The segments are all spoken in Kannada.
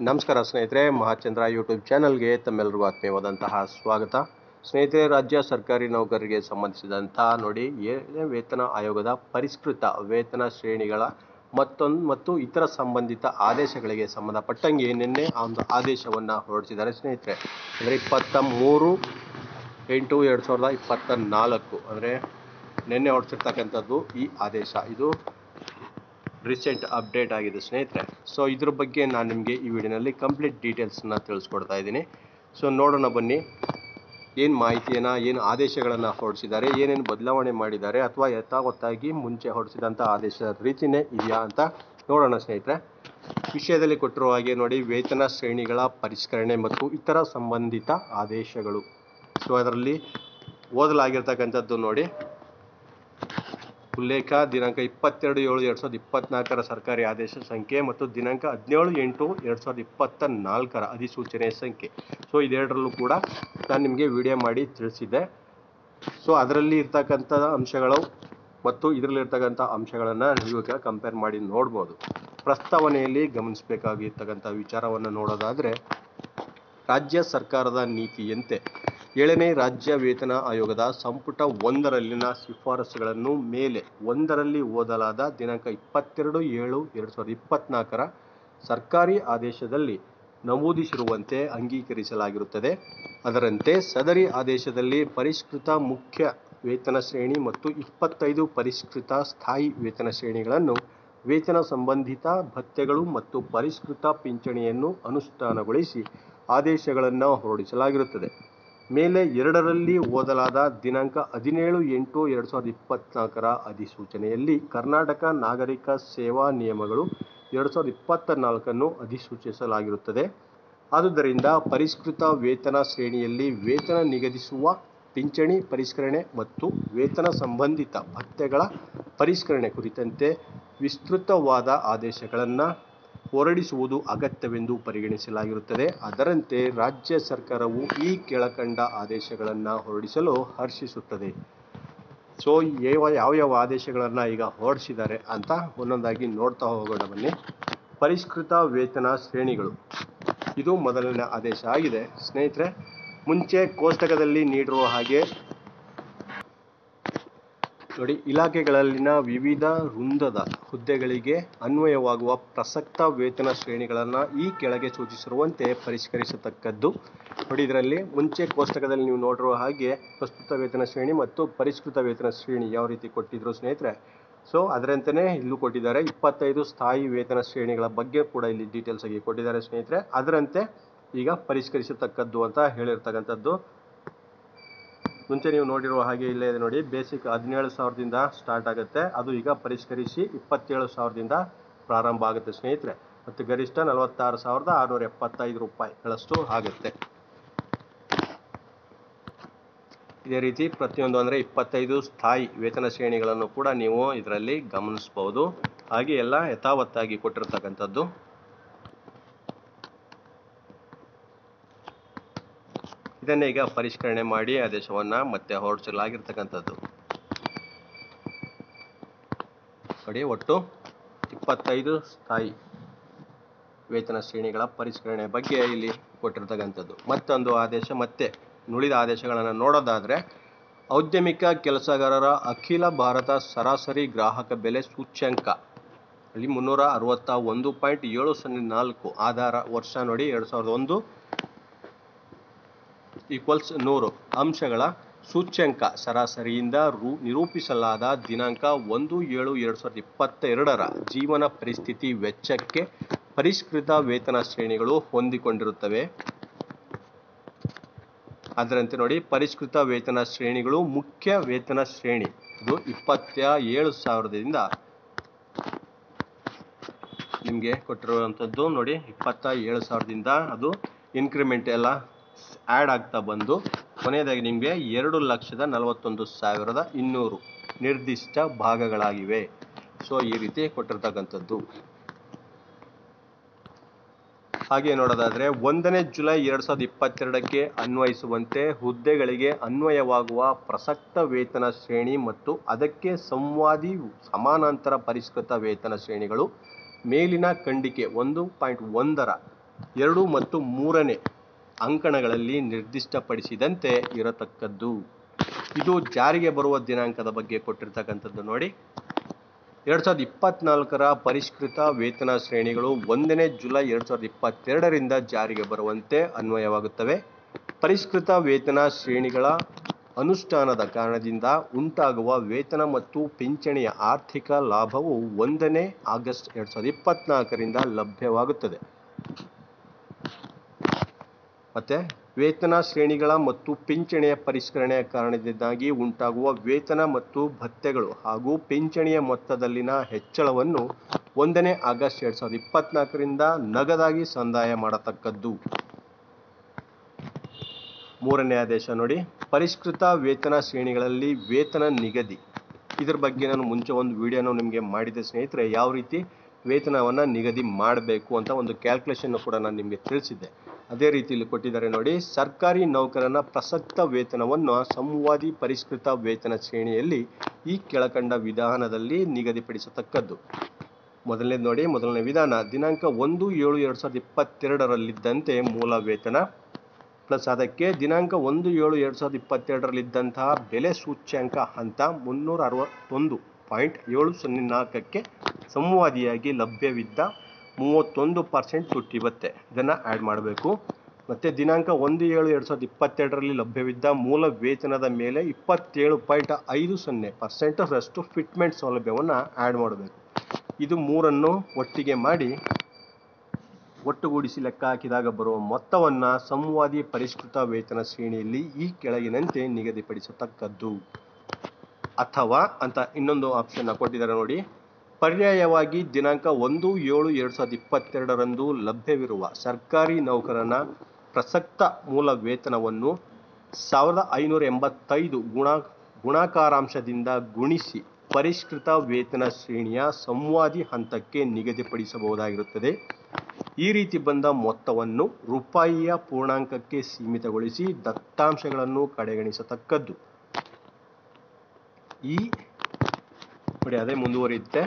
ನಮಸ್ಕಾರ ಸ್ನೇಹಿತರೆ ಮಹಾಚಂದ್ರ ಯೂಟ್ಯೂಬ್ ಚಾನಲ್ಗೆ ತಮ್ಮೆಲ್ಲರಿಗೂ ಆತ್ಮೀಯವಾದಂತಹ ಸ್ವಾಗತ ಸ್ನೇಹಿತರೆ ರಾಜ್ಯ ಸರ್ಕಾರಿ ನೌಕರರಿಗೆ ಸಂಬಂಧಿಸಿದಂಥ ನೋಡಿ ಏಳನೇ ವೇತನ ಆಯೋಗದ ಪರಿಷ್ಕೃತ ವೇತನ ಶ್ರೇಣಿಗಳ ಮತ್ತೊಂದು ಮತ್ತು ಇತರ ಸಂಬಂಧಿತ ಆದೇಶಗಳಿಗೆ ಸಂಬಂಧಪಟ್ಟಂಗೆ ನಿನ್ನೆ ಆ ಒಂದು ಆದೇಶವನ್ನು ಹೊರಡಿಸಿದ್ದಾರೆ ಸ್ನೇಹಿತರೆ ಅಂದರೆ ಇಪ್ಪತ್ತ ಮೂರು ಎಂಟು ಎರಡು ಸಾವಿರದ ಇಪ್ಪತ್ತ ನಾಲ್ಕು ಅಂದರೆ ನಿನ್ನೆ ಹೊರಡಿಸಿರ್ತಕ್ಕಂಥದ್ದು ಈ ಆದೇಶ ಇದು ರೀಸೆಂಟ್ ಅಪ್ಡೇಟ್ ಆಗಿದೆ ಸ್ನೇಹಿತರೆ ಸೊ ಇದ್ರ ಬಗ್ಗೆ ನಾನು ನಿಮಗೆ ಈ ವಿಡಿಯೋನಲ್ಲಿ ಕಂಪ್ಲೀಟ್ ಡೀಟೇಲ್ಸನ್ನ ತಿಳಿಸ್ಕೊಡ್ತಾ ಇದ್ದೀನಿ ಸೊ ನೋಡೋಣ ಬನ್ನಿ ಏನು ಮಾಹಿತಿಯನ್ನು ಏನು ಆದೇಶಗಳನ್ನು ಹೊರಡಿಸಿದ್ದಾರೆ ಏನೇನು ಬದಲಾವಣೆ ಮಾಡಿದ್ದಾರೆ ಅಥವಾ ಯಥಾವತ್ತಾಗಿ ಮುಂಚೆ ಹೊರಡಿಸಿದಂಥ ಆದೇಶದ ರೀತಿಯೇ ಇದೆಯಾ ಅಂತ ನೋಡೋಣ ಸ್ನೇಹಿತರೆ ವಿಷಯದಲ್ಲಿ ಕೊಟ್ಟಿರುವ ಹಾಗೆ ನೋಡಿ ವೇತನ ಶ್ರೇಣಿಗಳ ಪರಿಷ್ಕರಣೆ ಮತ್ತು ಇತರ ಸಂಬಂಧಿತ ಆದೇಶಗಳು ಸೊ ಅದರಲ್ಲಿ ಓದಲಾಗಿರ್ತಕ್ಕಂಥದ್ದು ನೋಡಿ ಉಲ್ಲೇಖ ದಿನಾಂಕ ಇಪ್ಪತ್ತೆರಡು ಏಳು ಎರಡು ಸಾವಿರದ ಇಪ್ಪತ್ನಾಲ್ಕರ ಸರ್ಕಾರಿ ಆದೇಶ ಸಂಖ್ಯೆ ಮತ್ತು ದಿನಾಂಕ ಹದಿನೇಳು ಎಂಟು ಎರಡು ಸಾವಿರದ ಇಪ್ಪತ್ತ ನಾಲ್ಕರ ಅಧಿಸೂಚನೆ ಸಂಖ್ಯೆ ಸೊ ಇದೆರಡರಲ್ಲೂ ಕೂಡ ನಾನು ನಿಮಗೆ ವಿಡಿಯೋ ಮಾಡಿ ತಿಳಿಸಿದ್ದೆ ಸೊ ಅದರಲ್ಲಿ ಇರ್ತಕ್ಕಂಥ ಅಂಶಗಳು ಮತ್ತು ಇದರಲ್ಲಿರ್ತಕ್ಕಂಥ ಅಂಶಗಳನ್ನು ನೀವು ಈಗ ಕಂಪೇರ್ ಮಾಡಿ ನೋಡ್ಬೋದು ಪ್ರಸ್ತಾವನೆಯಲ್ಲಿ ಗಮನಿಸಬೇಕಾಗಿರ್ತಕ್ಕಂಥ ವಿಚಾರವನ್ನು ನೋಡೋದಾದರೆ ರಾಜ್ಯ ಸರ್ಕಾರದ ನೀತಿಯಂತೆ ಏಳನೇ ರಾಜ್ಯ ವೇತನ ಆಯೋಗದ ಸಂಪುಟ ಒಂದರಲ್ಲಿನ ಶಿಫಾರಸುಗಳನ್ನು ಮೇಲೆ ಒಂದರಲ್ಲಿ ಓದಲಾದ ದಿನಾಂಕ ಇಪ್ಪತ್ತೆರಡು ಏಳು ಎರಡು ಸಾವಿರದ ಇಪ್ಪತ್ನಾಲ್ಕರ ಸರ್ಕಾರಿ ಆದೇಶದಲ್ಲಿ ನಮೂದಿಸಿರುವಂತೆ ಅಂಗೀಕರಿಸಲಾಗಿರುತ್ತದೆ ಅದರಂತೆ ಸದರಿ ಆದೇಶದಲ್ಲಿ ಪರಿಷ್ಕೃತ ಮುಖ್ಯ ವೇತನ ಶ್ರೇಣಿ ಮತ್ತು ಇಪ್ಪತ್ತೈದು ಪರಿಷ್ಕೃತ ಸ್ಥಾಯಿ ವೇತನ ಶ್ರೇಣಿಗಳನ್ನು ವೇತನ ಸಂಬಂಧಿತ ಭತ್ಯೆಗಳು ಮತ್ತು ಪರಿಷ್ಕೃತ ಪಿಂಚಣಿಯನ್ನು ಅನುಷ್ಠಾನಗೊಳಿಸಿ ಆದೇಶಗಳನ್ನು ಹೊರಡಿಸಲಾಗಿರುತ್ತದೆ ಮೇಲೆ ಎರಡರಲ್ಲಿ ಓದಲಾದ ದಿನಾಂಕ ಹದಿನೇಳು ಎಂಟು ಎರಡು ಸಾವಿರದ ಇಪ್ಪತ್ನಾಲ್ಕರ ಅಧಿಸೂಚನೆಯಲ್ಲಿ ಕರ್ನಾಟಕ ನಾಗರಿಕ ಸೇವಾ ನಿಯಮಗಳು ಎರಡು ಸಾವಿರದ ಇಪ್ಪತ್ತ ನಾಲ್ಕನ್ನು ಅಧಿಸೂಚಿಸಲಾಗಿರುತ್ತದೆ ಆದುದರಿಂದ ಪರಿಷ್ಕೃತ ವೇತನ ಶ್ರೇಣಿಯಲ್ಲಿ ವೇತನ ನಿಗದಿಸುವ ಪಿಂಚಣಿ ಪರಿಷ್ಕರಣೆ ಮತ್ತು ವೇತನ ಸಂಬಂಧಿತ ಭತ್ಯೆಗಳ ಪರಿಷ್ಕರಣೆ ಕುರಿತಂತೆ ವಿಸ್ತೃತವಾದ ಆದೇಶಗಳನ್ನು ಹೊರಡಿಸುವುದು ಅಗತ್ಯವೆಂದು ಪರಿಗಣಿಸಲಾಗಿರುತ್ತದೆ ಅದರಂತೆ ರಾಜ್ಯ ಸರ್ಕಾರವು ಈ ಕೆಳಕಂಡ ಆದೇಶಗಳನ್ನು ಹೊರಡಿಸಲು ಹರ್ಷಿಸುತ್ತದೆ ಸೊ ಯಾವ ಯಾವ ಯಾವ ಆದೇಶಗಳನ್ನು ಈಗ ಹೊರಡಿಸಿದ್ದಾರೆ ಅಂತ ಒಂದೊಂದಾಗಿ ನೋಡ್ತಾ ಹೋಗೋಣ ಬನ್ನಿ ಪರಿಷ್ಕೃತ ವೇತನ ಶ್ರೇಣಿಗಳು ಇದು ಮೊದಲನೇ ಆದೇಶ ಆಗಿದೆ ಸ್ನೇಹಿತರೆ ಮುಂಚೆ ಕೋಷ್ಟಕದಲ್ಲಿ ನೀಡಿರುವ ಹಾಗೆ ನೋಡಿ ಇಲಾಖೆಗಳಲ್ಲಿನ ವಿವಿಧ ವೃಂದದ ಹುದ್ದೆಗಳಿಗೆ ಅನ್ವಯವಾಗುವ ಪ್ರಸಕ್ತ ವೇತನ ಶ್ರೇಣಿಗಳನ್ನು ಈ ಕೆಳಗೆ ಸೂಚಿಸಿರುವಂತೆ ಪರಿಷ್ಕರಿಸತಕ್ಕದ್ದು ನೋಡಿ ಇದರಲ್ಲಿ ಮುಂಚೆ ಕೋಷ್ಟಕದಲ್ಲಿ ನೀವು ನೋಡಿರುವ ಹಾಗೆ ಪ್ರಸ್ತುತ ವೇತನ ಶ್ರೇಣಿ ಮತ್ತು ಪರಿಷ್ಕೃತ ವೇತನ ಶ್ರೇಣಿ ಯಾವ ರೀತಿ ಕೊಟ್ಟಿದ್ರು ಸ್ನೇಹಿತರೆ ಸೊ ಅದರಂತೆಯೇ ಇಲ್ಲೂ ಕೊಟ್ಟಿದ್ದಾರೆ ಇಪ್ಪತ್ತೈದು ಸ್ಥಾಯಿ ವೇತನ ಶ್ರೇಣಿಗಳ ಬಗ್ಗೆ ಕೂಡ ಇಲ್ಲಿ ಡೀಟೇಲ್ಸ್ ಆಗಿ ಕೊಟ್ಟಿದ್ದಾರೆ ಸ್ನೇಹಿತರೆ ಅದರಂತೆ ಈಗ ಪರಿಷ್ಕರಿಸತಕ್ಕದ್ದು ಅಂತ ಹೇಳಿರ್ತಕ್ಕಂಥದ್ದು ಮುಂಚೆ ನೀವು ನೋಡಿರುವ ಹಾಗೆ ಇಲ್ಲೇ ಇದೆ ನೋಡಿ ಬೇಸಿಕ್ ಹದಿನೇಳು ಸಾವಿರದಿಂದ ಸ್ಟಾರ್ಟ್ ಆಗುತ್ತೆ ಅದು ಈಗ ಪರಿಷ್ಕರಿಸಿ ಇಪ್ಪತ್ತೇಳು ಸಾವಿರದಿಂದ ಪ್ರಾರಂಭ ಆಗುತ್ತೆ ಸ್ನೇಹಿತರೆ ಮತ್ತು ಗರಿಷ್ಠ ನಲವತ್ತಾರು ಸಾವಿರದ ಆರುನೂರ ಎಪ್ಪತ್ತೈದು ರೂಪಾಯಿಗಳಷ್ಟು ಆಗುತ್ತೆ ಇದೇ ರೀತಿ ಪ್ರತಿಯೊಂದು ಅಂದರೆ ಇಪ್ಪತ್ತೈದು ಸ್ಥಾಯಿ ವೇತನ ಶ್ರೇಣಿಗಳನ್ನು ಕೂಡ ನೀವು ಇದರಲ್ಲಿ ಗಮನಿಸಬಹುದು ಹಾಗೆ ಎಲ್ಲ ಯಥಾವತ್ತಾಗಿ ಕೊಟ್ಟಿರ್ತಕ್ಕಂಥದ್ದು ಇದನ್ನೇ ಈಗ ಪರಿಷ್ಕರಣೆ ಮಾಡಿ ಆದೇಶವನ್ನು ಮತ್ತೆ ಹೊರಡಿಸಲಾಗಿರ್ತಕ್ಕಂಥದ್ದು ನೋಡಿ ಒಟ್ಟು ಇಪ್ಪತ್ತೈದು ಸ್ಥಾಯಿ ವೇತನ ಶ್ರೇಣಿಗಳ ಪರಿಷ್ಕರಣೆ ಬಗ್ಗೆ ಇಲ್ಲಿ ಕೊಟ್ಟಿರ್ತಕ್ಕಂಥದ್ದು ಮತ್ತೊಂದು ಆದೇಶ ಮತ್ತೆ ನುಳಿದ ಆದೇಶಗಳನ್ನು ನೋಡೋದಾದರೆ ಔದ್ಯಮಿಕ ಕೆಲಸಗಾರರ ಅಖಿಲ ಭಾರತ ಸರಾಸರಿ ಗ್ರಾಹಕ ಬೆಲೆ ಸೂಚ್ಯಂಕ ಅಲ್ಲಿ ಮುನ್ನೂರ ಅರವತ್ತ ಒಂದು ಪಾಯಿಂಟ್ ಏಳು ಸೊನ್ನೆ ನಾಲ್ಕು ಆಧಾರ ವರ್ಷ ನೋಡಿ ಎರಡು ಸಾವಿರದ ಒಂದು ಈಕ್ವಲ್ಸ್ ನೂರು ಅಂಶಗಳ ಸೂಚ್ಯಂಕ ಸರಾಸರಿಯಿಂದ ರೂ ನಿರೂಪಿಸಲಾದ ದಿನಾಂಕ ಒಂದು ಏಳು ಎರಡು ಸಾವಿರದ ಇಪ್ಪತ್ತೆರಡರ ಜೀವನ ಪರಿಸ್ಥಿತಿ ವೆಚ್ಚಕ್ಕೆ ಪರಿಷ್ಕೃತ ವೇತನ ಶ್ರೇಣಿಗಳು ಹೊಂದಿಕೊಂಡಿರುತ್ತವೆ ಅದರಂತೆ ನೋಡಿ ಪರಿಷ್ಕೃತ ವೇತನ ಶ್ರೇಣಿಗಳು ಮುಖ್ಯ ವೇತನ ಶ್ರೇಣಿ ಇದು ಇಪ್ಪತ್ತ ಏಳು ಸಾವಿರದಿಂದ ನಿಮಗೆ ಕೊಟ್ಟಿರುವಂಥದ್ದು ನೋಡಿ ಇಪ್ಪತ್ತ ಏಳು ಸಾವಿರದಿಂದ ಅದು ಇನ್ಕ್ರಿಮೆಂಟ್ ಎಲ್ಲ ಆ್ಯಡ್ ಆಗ್ತಾ ಬಂದು ಕೊನೆಯದಾಗಿ ನಿಮಗೆ ಎರಡು ಲಕ್ಷದ ನಲವತ್ತೊಂದು ಸಾವಿರದ ಇನ್ನೂರು ನಿರ್ದಿಷ್ಟ ಭಾಗಗಳಾಗಿವೆ ಸೊ ಈ ರೀತಿ ಕೊಟ್ಟಿರ್ತಕ್ಕಂಥದ್ದು ಹಾಗೆ ನೋಡೋದಾದರೆ ಒಂದನೇ ಜುಲೈ ಎರಡು ಸಾವಿರದ ಇಪ್ಪತ್ತೆರಡಕ್ಕೆ ಅನ್ವಯಿಸುವಂತೆ ಹುದ್ದೆಗಳಿಗೆ ಅನ್ವಯವಾಗುವ ಪ್ರಸಕ್ತ ವೇತನ ಶ್ರೇಣಿ ಮತ್ತು ಅದಕ್ಕೆ ಸಂವಾದಿ ಸಮಾನಾಂತರ ಪರಿಷ್ಕೃತ ವೇತನ ಶ್ರೇಣಿಗಳು ಮೇಲಿನ ಖಂಡಿಕೆ ಒಂದು ಪಾಯಿಂಟ್ ಒಂದರ ಎರಡು ಮತ್ತು ಮೂರನೇ ಅಂಕಣಗಳಲ್ಲಿ ನಿರ್ದಿಷ್ಟಪಡಿಸಿದಂತೆ ಇರತಕ್ಕದ್ದು ಇದು ಜಾರಿಗೆ ಬರುವ ದಿನಾಂಕದ ಬಗ್ಗೆ ಕೊಟ್ಟಿರ್ತಕ್ಕಂಥದ್ದು ನೋಡಿ ಎರಡು ಸಾವಿರದ ಇಪ್ಪತ್ನಾಲ್ಕರ ಪರಿಷ್ಕೃತ ವೇತನ ಶ್ರೇಣಿಗಳು ಒಂದನೇ ಜುಲೈ ಎರಡು ಸಾವಿರದ ಇಪ್ಪತ್ತೆರಡರಿಂದ ಜಾರಿಗೆ ಬರುವಂತೆ ಅನ್ವಯವಾಗುತ್ತವೆ ಪರಿಷ್ಕೃತ ವೇತನ ಶ್ರೇಣಿಗಳ ಅನುಷ್ಠಾನದ ಕಾರಣದಿಂದ ಉಂಟಾಗುವ ವೇತನ ಮತ್ತು ಪಿಂಚಣಿಯ ಆರ್ಥಿಕ ಲಾಭವು ಒಂದನೇ ಆಗಸ್ಟ್ ಎರಡು ಸಾವಿರದ ಇಪ್ಪತ್ನಾಲ್ಕರಿಂದ ಲಭ್ಯವಾಗುತ್ತದೆ ಮತ್ತೆ ವೇತನ ಶ್ರೇಣಿಗಳ ಮತ್ತು ಪಿಂಚಣಿಯ ಪರಿಷ್ಕರಣೆಯ ಕಾರಣದಿಂದಾಗಿ ಉಂಟಾಗುವ ವೇತನ ಮತ್ತು ಭತ್ಯೆಗಳು ಹಾಗೂ ಪಿಂಚಣಿಯ ಮೊತ್ತದಲ್ಲಿನ ಹೆಚ್ಚಳವನ್ನು ಒಂದನೇ ಆಗಸ್ಟ್ ಎರಡ್ ಸಾವಿರದ ಇಪ್ಪತ್ನಾಲ್ಕರಿಂದ ನಗದಾಗಿ ಸಂದಾಯ ಮಾಡತಕ್ಕದ್ದು ಮೂರನೇ ಆದೇಶ ನೋಡಿ ಪರಿಷ್ಕೃತ ವೇತನ ಶ್ರೇಣಿಗಳಲ್ಲಿ ವೇತನ ನಿಗದಿ ಇದ್ರ ಬಗ್ಗೆ ನಾನು ಮುಂಚೆ ಒಂದು ವಿಡಿಯೋನ ನಿಮಗೆ ಮಾಡಿದ್ದೆ ಸ್ನೇಹಿತರೆ ಯಾವ ರೀತಿ ವೇತನವನ್ನು ನಿಗದಿ ಮಾಡಬೇಕು ಅಂತ ಒಂದು ಕ್ಯಾಲ್ಕುಲೇಷನ್ ಕೂಡ ನಾನು ನಿಮಗೆ ತಿಳಿಸಿದ್ದೆ ಅದೇ ರೀತಿಯಲ್ಲಿ ಕೊಟ್ಟಿದ್ದಾರೆ ನೋಡಿ ಸರ್ಕಾರಿ ನೌಕರನ ಪ್ರಸಕ್ತ ವೇತನವನ್ನು ಸಂವಾದಿ ಪರಿಷ್ಕೃತ ವೇತನ ಶ್ರೇಣಿಯಲ್ಲಿ ಈ ಕೆಳಕಂಡ ವಿಧಾನದಲ್ಲಿ ನಿಗದಿಪಡಿಸತಕ್ಕದ್ದು ಮೊದಲನೇದು ನೋಡಿ ಮೊದಲನೇ ವಿಧಾನ ದಿನಾಂಕ ಒಂದು ಏಳು ಎರಡು ಸಾವಿರದ ಇಪ್ಪತ್ತೆರಡರಲ್ಲಿದ್ದಂತೆ ಮೂಲ ವೇತನ ಪ್ಲಸ್ ಅದಕ್ಕೆ ದಿನಾಂಕ ಒಂದು ಏಳು ಎರಡು ಸಾವಿರದ ಇಪ್ಪತ್ತೆರಡರಲ್ಲಿದ್ದಂತಹ ಬೆಲೆ ಸೂಚ್ಯಂಕ ಹಂತ ಮುನ್ನೂರ ಅರವತ್ತೊಂದು ಪಾಯಿಂಟ್ ಏಳು ಸೊನ್ನೆ ನಾಲ್ಕಕ್ಕೆ ಸಂವಾದಿಯಾಗಿ ಲಭ್ಯವಿದ್ದ ಮೂವತ್ತೊಂದು ಪರ್ಸೆಂಟ್ ತುಟ್ಟಿ ಭತ್ತೆ ಇದನ್ನು ಆ್ಯಡ್ ಮಾಡಬೇಕು ಮತ್ತು ದಿನಾಂಕ ಒಂದು ಏಳು ಎರಡು ಸಾವಿರದ ಇಪ್ಪತ್ತೆರಡರಲ್ಲಿ ಲಭ್ಯವಿದ್ದ ಮೂಲ ವೇತನದ ಮೇಲೆ ಇಪ್ಪತ್ತೇಳು ಪಾಯಿಂಟ್ ಐದು ಸೊನ್ನೆ ಪರ್ಸೆಂಟರಷ್ಟು ಫಿಟ್ಮೆಂಟ್ ಸೌಲಭ್ಯವನ್ನು ಆ್ಯಡ್ ಮಾಡಬೇಕು ಇದು ಮೂರನ್ನು ಒಟ್ಟಿಗೆ ಮಾಡಿ ಒಟ್ಟುಗೂಡಿಸಿ ಲೆಕ್ಕ ಹಾಕಿದಾಗ ಬರುವ ಮೊತ್ತವನ್ನು ಸಂವಾದಿ ಪರಿಷ್ಕೃತ ವೇತನ ಶ್ರೇಣಿಯಲ್ಲಿ ಈ ಕೆಳಗಿನಂತೆ ನಿಗದಿಪಡಿಸತಕ್ಕದ್ದು ಅಥವಾ ಅಂತ ಇನ್ನೊಂದು ಆಪ್ಷನ್ನ ಕೊಟ್ಟಿದ್ದಾರೆ ನೋಡಿ ಪರ್ಯಾಯವಾಗಿ ದಿನಾಂಕ ಒಂದು ಏಳು ಎರಡು ಸಾವಿರದ ಇಪ್ಪತ್ತೆರಡರಂದು ಲಭ್ಯವಿರುವ ಸರ್ಕಾರಿ ನೌಕರನ ಪ್ರಸಕ್ತ ಮೂಲ ವೇತನವನ್ನು ಸಾವಿರದ ಐನೂರ ಎಂಬತ್ತೈದು ಗುಣ ಗುಣಾಕಾರಾಂಶದಿಂದ ಗುಣಿಸಿ ಪರಿಷ್ಕೃತ ವೇತನ ಶ್ರೇಣಿಯ ಸಂವಾದಿ ಹಂತಕ್ಕೆ ನಿಗದಿಪಡಿಸಬಹುದಾಗಿರುತ್ತದೆ ಈ ರೀತಿ ಬಂದ ಮೊತ್ತವನ್ನು ರೂಪಾಯಿಯ ಪೂರ್ಣಾಂಕಕ್ಕೆ ಸೀಮಿತಗೊಳಿಸಿ ದತ್ತಾಂಶಗಳನ್ನು ಕಡೆಗಣಿಸತಕ್ಕದ್ದು ಈ ನೋಡಿ ಅದೇ ಮುಂದುವರಿಯುತ್ತೆ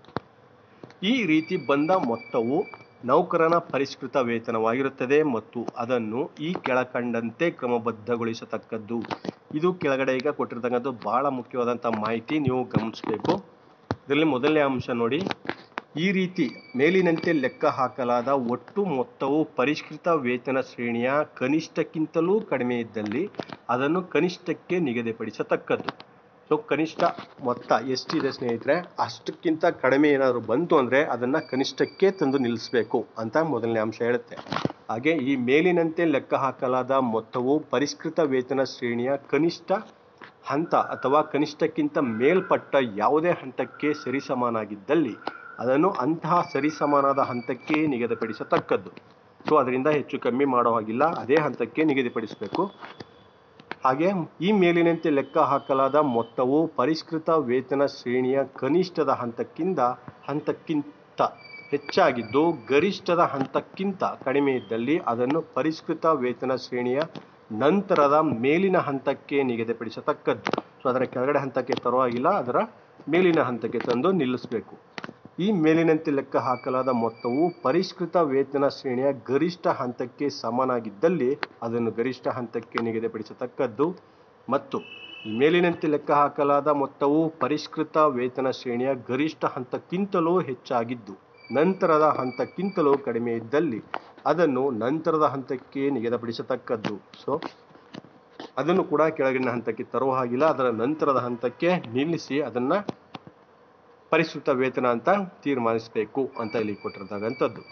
ಈ ರೀತಿ ಬಂದ ಮೊತ್ತವು ನೌಕರನ ಪರಿಷ್ಕೃತ ವೇತನವಾಗಿರುತ್ತದೆ ಮತ್ತು ಅದನ್ನು ಈ ಕೆಳಕಂಡಂತೆ ಕ್ರಮಬದ್ಧಗೊಳಿಸತಕ್ಕದ್ದು ಇದು ಕೆಳಗಡೆ ಈಗ ಕೊಟ್ಟಿರ್ತಕ್ಕಂಥದ್ದು ಬಹಳ ಮುಖ್ಯವಾದಂಥ ಮಾಹಿತಿ ನೀವು ಗಮನಿಸಬೇಕು ಇದರಲ್ಲಿ ಮೊದಲನೇ ಅಂಶ ನೋಡಿ ಈ ರೀತಿ ಮೇಲಿನಂತೆ ಲೆಕ್ಕ ಹಾಕಲಾದ ಒಟ್ಟು ಮೊತ್ತವು ಪರಿಷ್ಕೃತ ವೇತನ ಶ್ರೇಣಿಯ ಕನಿಷ್ಠಕ್ಕಿಂತಲೂ ಕಡಿಮೆ ಇದ್ದಲ್ಲಿ ಅದನ್ನು ಕನಿಷ್ಠಕ್ಕೆ ನಿಗದಿಪಡಿಸತಕ್ಕದ್ದು ಸೊ ಕನಿಷ್ಠ ಮೊತ್ತ ಎಷ್ಟಿದೆ ಸ್ನೇಹಿತರೆ ಅಷ್ಟಕ್ಕಿಂತ ಕಡಿಮೆ ಏನಾದರೂ ಬಂತು ಅಂದರೆ ಅದನ್ನು ಕನಿಷ್ಠಕ್ಕೆ ತಂದು ನಿಲ್ಲಿಸಬೇಕು ಅಂತ ಮೊದಲನೇ ಅಂಶ ಹೇಳುತ್ತೆ ಹಾಗೆ ಈ ಮೇಲಿನಂತೆ ಲೆಕ್ಕ ಹಾಕಲಾದ ಮೊತ್ತವು ಪರಿಷ್ಕೃತ ವೇತನ ಶ್ರೇಣಿಯ ಕನಿಷ್ಠ ಹಂತ ಅಥವಾ ಕನಿಷ್ಠಕ್ಕಿಂತ ಮೇಲ್ಪಟ್ಟ ಯಾವುದೇ ಹಂತಕ್ಕೆ ಸರಿಸಮಾನಾಗಿದ್ದಲ್ಲಿ ಅದನ್ನು ಅಂತಹ ಸರಿಸಮಾನಾದ ಹಂತಕ್ಕೆ ನಿಗದಿಪಡಿಸತಕ್ಕದ್ದು ಸೊ ಅದರಿಂದ ಹೆಚ್ಚು ಕಮ್ಮಿ ಮಾಡೋ ಹಾಗಿಲ್ಲ ಅದೇ ಹಂತಕ್ಕೆ ನಿಗದಿಪಡಿಸಬೇಕು ಹಾಗೆ ಈ ಮೇಲಿನಂತೆ ಲೆಕ್ಕ ಹಾಕಲಾದ ಮೊತ್ತವು ಪರಿಷ್ಕೃತ ವೇತನ ಶ್ರೇಣಿಯ ಕನಿಷ್ಠದ ಹಂತಕ್ಕಿಂತ ಹಂತಕ್ಕಿಂತ ಹೆಚ್ಚಾಗಿದ್ದು ಗರಿಷ್ಠದ ಹಂತಕ್ಕಿಂತ ಕಡಿಮೆ ಇದ್ದಲ್ಲಿ ಅದನ್ನು ಪರಿಷ್ಕೃತ ವೇತನ ಶ್ರೇಣಿಯ ನಂತರದ ಮೇಲಿನ ಹಂತಕ್ಕೆ ನಿಗದಿಪಡಿಸತಕ್ಕದ್ದು ಸೊ ಅದರ ಕೆಳಗಡೆ ಹಂತಕ್ಕೆ ತರುವಾಗಿಲ್ಲ ಅದರ ಮೇಲಿನ ಹಂತಕ್ಕೆ ತಂದು ನಿಲ್ಲಿಸಬೇಕು ಈ ಮೇಲಿನಂತೆ ಲೆಕ್ಕ ಹಾಕಲಾದ ಮೊತ್ತವು ಪರಿಷ್ಕೃತ ವೇತನ ಶ್ರೇಣಿಯ ಗರಿಷ್ಠ ಹಂತಕ್ಕೆ ಸಮನಾಗಿದ್ದಲ್ಲಿ ಅದನ್ನು ಗರಿಷ್ಠ ಹಂತಕ್ಕೆ ನಿಗದಿಪಡಿಸತಕ್ಕದ್ದು ಮತ್ತು ಈ ಮೇಲಿನಂತೆ ಲೆಕ್ಕ ಹಾಕಲಾದ ಮೊತ್ತವು ಪರಿಷ್ಕೃತ ವೇತನ ಶ್ರೇಣಿಯ ಗರಿಷ್ಠ ಹಂತಕ್ಕಿಂತಲೂ ಹೆಚ್ಚಾಗಿದ್ದು ನಂತರದ ಹಂತಕ್ಕಿಂತಲೂ ಕಡಿಮೆ ಇದ್ದಲ್ಲಿ ಅದನ್ನು ನಂತರದ ಹಂತಕ್ಕೆ ನಿಗದಿಪಡಿಸತಕ್ಕದ್ದು ಸೊ ಅದನ್ನು ಕೂಡ ಕೆಳಗಿನ ಹಂತಕ್ಕೆ ತರುವ ಹಾಗಿಲ್ಲ ಅದರ ನಂತರದ ಹಂತಕ್ಕೆ ನಿಲ್ಲಿಸಿ ಅದನ್ನು ಪರಿಷ್ಕೃತ ವೇತನ ಅಂತ ತೀರ್ಮಾನಿಸಬೇಕು ಅಂತ ಇಲ್ಲಿ ಕೊಟ್ಟಿರ್ತಕ್ಕಂಥದ್ದು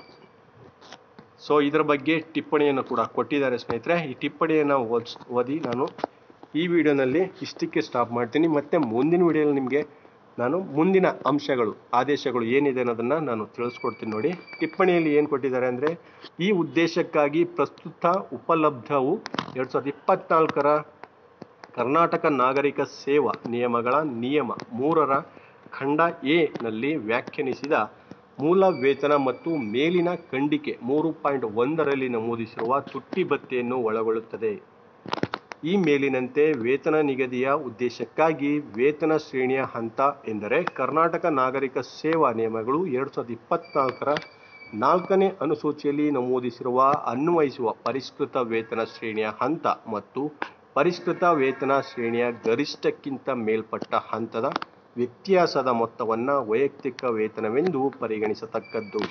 ಸೊ ಇದರ ಬಗ್ಗೆ ಟಿಪ್ಪಣಿಯನ್ನು ಕೂಡ ಕೊಟ್ಟಿದ್ದಾರೆ ಸ್ನೇಹಿತರೆ ಈ ಟಿಪ್ಪಣಿಯನ್ನು ಓದ್ಸ್ ಓದಿ ನಾನು ಈ ವಿಡಿಯೋನಲ್ಲಿ ಇಷ್ಟಕ್ಕೆ ಸ್ಟಾಪ್ ಮಾಡ್ತೀನಿ ಮತ್ತೆ ಮುಂದಿನ ವಿಡಿಯೋದಲ್ಲಿ ನಿಮಗೆ ನಾನು ಮುಂದಿನ ಅಂಶಗಳು ಆದೇಶಗಳು ಏನಿದೆ ಅನ್ನೋದನ್ನು ನಾನು ತಿಳಿಸ್ಕೊಡ್ತೀನಿ ನೋಡಿ ಟಿಪ್ಪಣಿಯಲ್ಲಿ ಏನು ಕೊಟ್ಟಿದ್ದಾರೆ ಅಂದರೆ ಈ ಉದ್ದೇಶಕ್ಕಾಗಿ ಪ್ರಸ್ತುತ ಉಪಲಬ್ಧವು ಎರಡು ಸಾವಿರದ ಇಪ್ಪತ್ನಾಲ್ಕರ ಕರ್ನಾಟಕ ನಾಗರಿಕ ಸೇವಾ ನಿಯಮಗಳ ನಿಯಮ ಮೂರರ ಖಂಡ ಎ ನಲ್ಲಿ ವ್ಯಾಖ್ಯಾನಿಸಿದ ಮೂಲ ವೇತನ ಮತ್ತು ಮೇಲಿನ ಖಂಡಿಕೆ ಮೂರು ಪಾಯಿಂಟ್ ಒಂದರಲ್ಲಿ ನಮೂದಿಸಿರುವ ತುಟ್ಟಿ ಭತ್ಯೆಯನ್ನು ಒಳಗೊಳ್ಳುತ್ತದೆ ಈ ಮೇಲಿನಂತೆ ವೇತನ ನಿಗದಿಯ ಉದ್ದೇಶಕ್ಕಾಗಿ ವೇತನ ಶ್ರೇಣಿಯ ಹಂತ ಎಂದರೆ ಕರ್ನಾಟಕ ನಾಗರಿಕ ಸೇವಾ ನಿಯಮಗಳು ಎರಡು ಸಾವಿರದ ಇಪ್ಪತ್ನಾಲ್ಕರ ನಾಲ್ಕನೇ ಅನುಸೂಚಿಯಲ್ಲಿ ನಮೂದಿಸಿರುವ ಅನ್ವಯಿಸುವ ಪರಿಷ್ಕೃತ ವೇತನ ಶ್ರೇಣಿಯ ಹಂತ ಮತ್ತು ಪರಿಷ್ಕೃತ ವೇತನ ಶ್ರೇಣಿಯ ಗರಿಷ್ಠಕ್ಕಿಂತ ಮೇಲ್ಪಟ್ಟ ಹಂತದ ವ್ಯತ್ಯಾಸದ ಮೊತ್ತವನ್ನು ವೈಯಕ್ತಿಕ ವೇತನವೆಂದು ಪರಿಗಣಿಸತಕ್ಕದ್ದು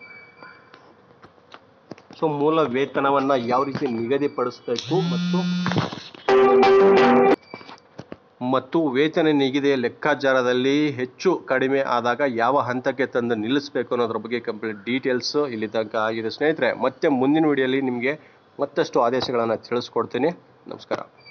ಸೊ ಮೂಲ ವೇತನವನ್ನು ಯಾವ ರೀತಿ ನಿಗದಿಪಡಿಸಬೇಕು ಮತ್ತು ಮತ್ತು ವೇತನ ನಿಗದಿಯ ಲೆಕ್ಕಾಚಾರದಲ್ಲಿ ಹೆಚ್ಚು ಕಡಿಮೆ ಆದಾಗ ಯಾವ ಹಂತಕ್ಕೆ ತಂದು ನಿಲ್ಲಿಸಬೇಕು ಅನ್ನೋದ್ರ ಬಗ್ಗೆ ಕಂಪ್ಲೀಟ್ ಡೀಟೇಲ್ಸ್ ಇಲ್ಲಿ ತನಕ ಆಗಿದೆ ಸ್ನೇಹಿತರೆ ಮತ್ತೆ ಮುಂದಿನ ವಿಡಿಯೋಲಿ ನಿಮಗೆ ಮತ್ತಷ್ಟು ಆದೇಶಗಳನ್ನು ತಿಳಿಸ್ಕೊಡ್ತೀನಿ ನಮಸ್ಕಾರ